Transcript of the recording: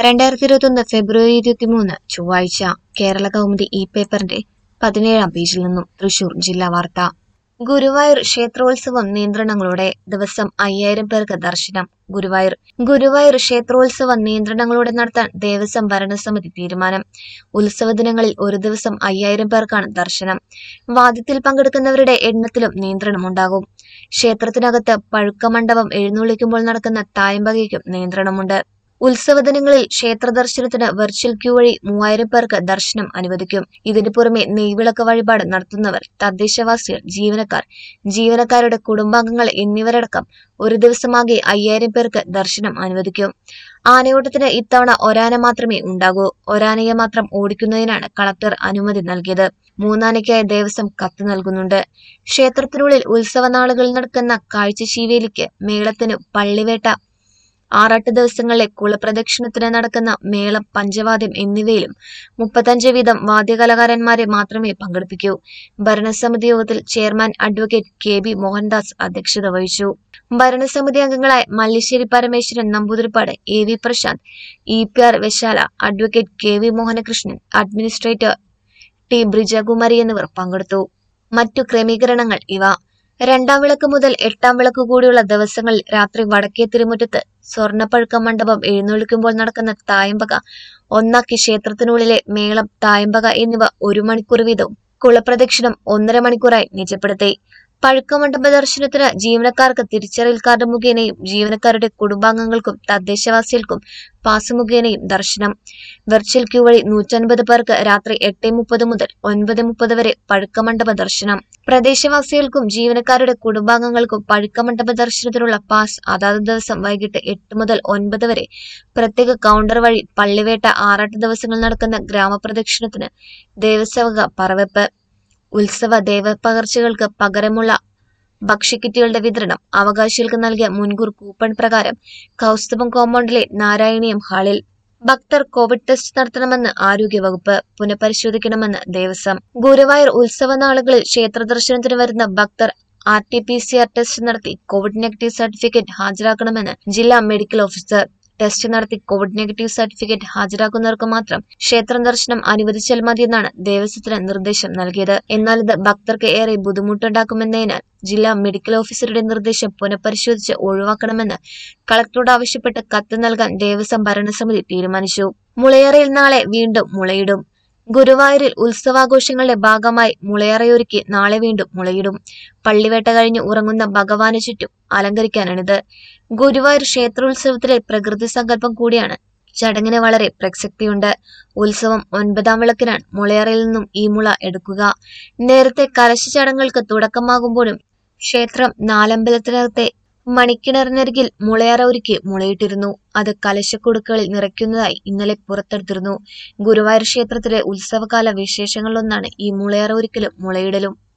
രണ്ടായിരത്തി ഇരുപത്തൊന്ന് ഫെബ്രുവരി ഇരുപത്തിമൂന്ന് ചൊവ്വാഴ്ച കേരള കൗമുദി ഇ പേപ്പറിന്റെ പതിനേഴാം പേജിൽ നിന്നും തൃശൂർ ജില്ലാ വാർത്ത ഗുരുവായൂർ ക്ഷേത്രോത്സവം നിയന്ത്രണങ്ങളോടെ ദിവസം അയ്യായിരം പേർക്ക് ദർശനം ഗുരുവായൂർ ഗുരുവായൂർ ക്ഷേത്രോത്സവം നിയന്ത്രണങ്ങളോടെ നടത്താൻ ദേവസ്വം ഭരണസമിതി തീരുമാനം ഉത്സവ ദിനങ്ങളിൽ ഒരു ദിവസം അയ്യായിരം പേർക്കാണ് ദർശനം വാദ്യത്തിൽ പങ്കെടുക്കുന്നവരുടെ എണ്ണത്തിലും നിയന്ത്രണമുണ്ടാകും ക്ഷേത്രത്തിനകത്ത് പഴുക്കമണ്ഡപം എഴുന്നള്ളിക്കുമ്പോൾ നടക്കുന്ന തായമ്പകയ്ക്കും നിയന്ത്രണമുണ്ട് ഉത്സവ ദിനങ്ങളിൽ ക്ഷേത്ര ദർശനത്തിന് വെർച്വൽ ക്യൂ വഴി മൂവായിരം പേർക്ക് ദർശനം അനുവദിക്കും ഇതിനു പുറമെ നെയ്വിളക്ക് വഴിപാട് നടത്തുന്നവർ തദ്ദേശവാസികൾ ജീവനക്കാർ ജീവനക്കാരുടെ കുടുംബാംഗങ്ങൾ എന്നിവരടക്കം ഒരു ദിവസമാകെ അയ്യായിരം പേർക്ക് ദർശനം അനുവദിക്കും ആനയോട്ടത്തിന് ഇത്തവണ ഒരാന മാത്രമേ ഉണ്ടാകൂ ഒരാനയെ മാത്രം ഓടിക്കുന്നതിനാണ് കളക്ടർ അനുമതി നൽകിയത് മൂന്നാനയ്ക്കായി ദേവസ്വം കത്ത് നൽകുന്നുണ്ട് ക്ഷേത്രത്തിനുള്ളിൽ ഉത്സവ നാളുകളിൽ നടക്കുന്ന കാഴ്ചശീവേലിക്ക് മേളത്തിനു പള്ളിവേട്ട ആറാട്ട് ദിവസങ്ങളിലെ കുളപ്രദക്ഷിണത്തിന് നടക്കുന്ന മേളം പഞ്ചവാദ്യം എന്നിവയിലും മുപ്പത്തഞ്ച് വീതം വാദ്യകലാകാരന്മാരെ മാത്രമേ പങ്കെടുപ്പിക്കൂ ഭരണസമിതി യോഗത്തിൽ chairman advocate K B Mohandas അധ്യക്ഷത വഹിച്ചു ഭരണസമിതി അംഗങ്ങളായ Mallissery Parameswaran Namboothiripad A V Prashanth E P R വെശാല advocate K V Mohanakrishnan administrator T Brijakumari എന്നിവർ പങ്കെടുത്തു മറ്റു ക്രമീകരണങ്ങൾ ഇവ രണ്ടാം വിളക്ക് മുതൽ എട്ടാം വിളക്ക് കൂടിയുള്ള ദിവസങ്ങളിൽ രാത്രി വടക്കേ തിരുമുറ്റത്ത് സ്വർണ്ണപ്പഴുക്ക മണ്ഡപം എഴുന്നള്ളിക്കുമ്പോൾ നടക്കുന്ന തായമ്പക ഒന്നാക്കി ക്ഷേത്രത്തിനുള്ളിലെ മേളം തായമ്പക എന്നിവ ഒരു മണിക്കൂർ വീതവും കുളപ്രദക്ഷിണം ഒന്നര മണിക്കൂറായി നിജപ്പെടുത്തി പഴുക്കമണ്ഡപ ദർശനത്തിന് ജീവനക്കാർക്ക് തിരിച്ചറിയൽ കാർഡ് മുഖേനയും ജീവനക്കാരുടെ കുടുംബാംഗങ്ങൾക്കും തദ്ദേശവാസികൾക്കും പാസ് മുഖേനയും ദർശനം വെർച്വൽ ക്യൂ വഴി നൂറ്റൻപത് പേർക്ക് രാത്രി എട്ട് മുപ്പത് മുതൽ ഒൻപത് മുപ്പത് വരെ പഴുക്കമണ്ഡപ ദർശനം പ്രദേശവാസികൾക്കും ജീവനക്കാരുടെ കുടുംബാംഗങ്ങൾക്കും പഴുക്കമണ്ഡപ ദർശനത്തിനുള്ള പാസ് അതാത് ദിവസം വൈകിട്ട് എട്ട് മുതൽ ഒൻപത് വരെ പ്രത്യേക കൗണ്ടർ വഴി പള്ളിവേട്ട ആറാട്ട് ദിവസങ്ങൾ നടക്കുന്ന ഗ്രാമപ്രദക്ഷിണത്തിന് ദേവസ്വക പറവെപ്പ് ഉത്സവ ദേവപകർച്ചകൾക്ക് പകരമുള്ള ഭക്ഷ്യക്കിറ്റുകളുടെ വിതരണം അവകാശികൾക്ക് നൽകിയ മുൻകൂർ കൂപ്പൺ പ്രകാരം കൗസ്തുഭം കോമ്പൗണ്ടിലെ നാരായണീയം ഹാളിൽ ഭക്തർ കോവിഡ് ടെസ്റ്റ് നടത്തണമെന്ന് ആരോഗ്യവകുപ്പ് പുനഃപരിശോധിക്കണമെന്ന് ദേവസ്വം ഗുരുവായൂർ ഉത്സവ നാളുകളിൽ ക്ഷേത്ര ദർശനത്തിന് വരുന്ന ഭക്തർ R T P C R test നടത്തി കോവിഡ് നെഗറ്റീവ് സർട്ടിഫിക്കറ്റ് ഹാജരാക്കണമെന്ന് ജില്ലാ മെഡിക്കൽ ഓഫീസർ ടെസ്റ്റ് നടത്തി കോവിഡ് നെഗറ്റീവ് സർട്ടിഫിക്കറ്റ് ഹാജരാക്കുന്നവർക്ക് മാത്രം ക്ഷേത്ര ദർശനം അനുവദിച്ചാൽ മതിയെന്നാണ് ദേവസ്വത്തിന് നിർദ്ദേശം നൽകിയത് എന്നാൽ ഇത് ഭക്തർക്ക് ഏറെ ബുദ്ധിമുട്ടുണ്ടാക്കുമെന്നതിനാൽ ജില്ലാ മെഡിക്കൽ ഓഫീസറുടെ നിർദ്ദേശം പുനഃപരിശോധിച്ച് ഒഴിവാക്കണമെന്ന് കളക്ടറോട് ആവശ്യപ്പെട്ട് കത്ത് നൽകാൻ ദേവസ്വം ഭരണസമിതി തീരുമാനിച്ചു മുളയറയിൽ നാളെ വീണ്ടും മുളയിടും ഗുരുവായൂരിൽ ഉത്സവാഘോഷങ്ങളുടെ ഭാഗമായി മുളയറയൊരുക്കി നാളെ വീണ്ടും മുളയിടും പള്ളിവേട്ട കഴിഞ്ഞ് ഉറങ്ങുന്ന ഭഗവാന് ചുറ്റും അലങ്കരിക്കാനാണിത് ഗുരുവായൂർ ക്ഷേത്രോത്സവത്തിലെ പ്രകൃതി സങ്കല്പം കൂടിയാണ് ചടങ്ങിന് വളരെ പ്രസക്തിയുണ്ട് ഉത്സവം ഒൻപതാം വിളക്കിനാണ് മുളയറയിൽ നിന്നും ഈ മുള എടുക്കുക നേരത്തെ കലശ ചടങ്ങുകൾക്ക് തുടക്കമാകുമ്പോഴും ക്ഷേത്രം നാലമ്പലത്തിനകത്തെ മണിക്കിണറിനരികിൽ മുളയറ ഒരുക്കി മുളയിട്ടിരുന്നു അത് കലശക്കുടുക്കുകളിൽ നിറയ്ക്കുന്നതായി ഇന്നലെ പുറത്തെടുത്തിരുന്നു ഗുരുവായൂർ ക്ഷേത്രത്തിലെ ഉത്സവകാല വിശേഷങ്ങളിലൊന്നാണ് ഈ മുളയറ ഒരുക്കലും മുളയിടലും